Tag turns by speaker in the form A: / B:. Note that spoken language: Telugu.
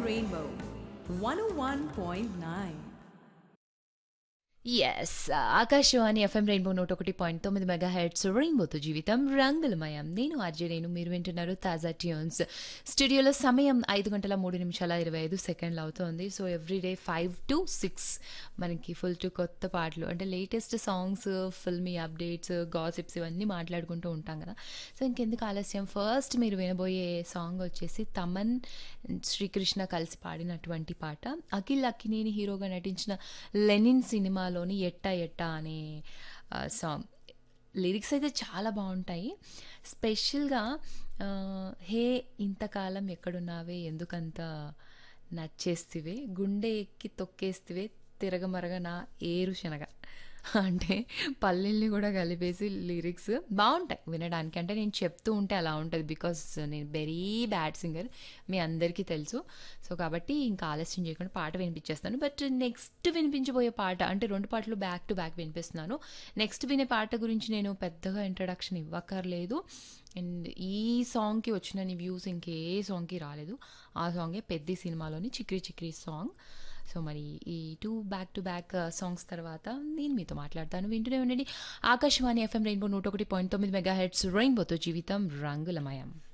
A: Rainbow 101.9.
B: Yes Akashvani FM Rainbow నూట ఒకటి పాయింట్ తొమ్మిది మెగా హెడ్స్ రెయిన్బోతో జీవితం రంగులమయం నేను ఆర్జే నేను మీరు వింటున్నారు తాజా ట్యూన్స్ స్టూడియోలో సమయం ఐదు గంటల మూడు నిమిషాల ఇరవై ఐదు సెకండ్లు అవుతోంది so everyday five to six మనకి ఫుల్ టు కొత్త పాటలు అంటే latest songs filmy updates gossips ఇవన్నీ మాట్లాడుకుంటూ ఉంటాం కదా సో ఇంకెందుకు ఆలస్యం ఫస్ట్ మీరు వినబోయే సాంగ్ వచ్చేసి తమన్ శ్రీకృష్ణ కలిసి పాడినటువంటి పాట అఖిల్ అక్కినేని హీరోగా నటించిన లెనిన్ సినిమాలోని ఎట్టా ఎట్టా అనే ఆ, సాంగ్ లిరిక్స్ అయితే చాలా బాగుంటాయి స్పెషల్గా ఆ, హే ఇంతకాలం ఎక్కడున్నావే ఎందుకంత నచ్చేస్తివే గుండె ఎక్కి తొక్కేస్తివే తిరగమరగ నా ఏరు శనగ అంటే పల్లెల్ని కూడా కలిపేసి లిరిక్స్ బాగుంటాయి వినడానికి అంటే నేను చెప్తూ ఉంటే అలా ఉంటుంది బికాస్ నేను వెరీ బ్యాడ్ సింగర్ మీ అందరికీ తెలుసు సో కాబట్టి ఇంకా ఆలస్యం చేయకుండా పాట వినిపించేస్తాను బట్ నెక్స్ట్ వినిపించబోయే పాట అంటే రెండు పాటలు బ్యాక్ టు బ్యాక్ వినిపిస్తున్నాను నెక్స్ట్ వినే పాట గురించి నేను పెద్దగా ఇంట్రడక్షన్ ఇవ్వక్కర్లేదు అండ్ ఈ సాంగ్కి వచ్చిన వ్యూస్ ఇంకే సాంగ్కి రాలేదు ఆ సాంగే పెద్ద సినిమాలోని చిక్రీ చిక్రీ సాంగ్ సో మరి ఈ two back to back songs తర్వాత నేను మీతో మాట్లాడతాను వింటూనే ఉండండి ఆకాశవాణి ఎఫ్ఎం రెయిన్బో నూట ఒకటి పాయింట్ తొమ్మిది మెగా హెడ్స్ రెయిన్బోతో జీవితం రంగులమయం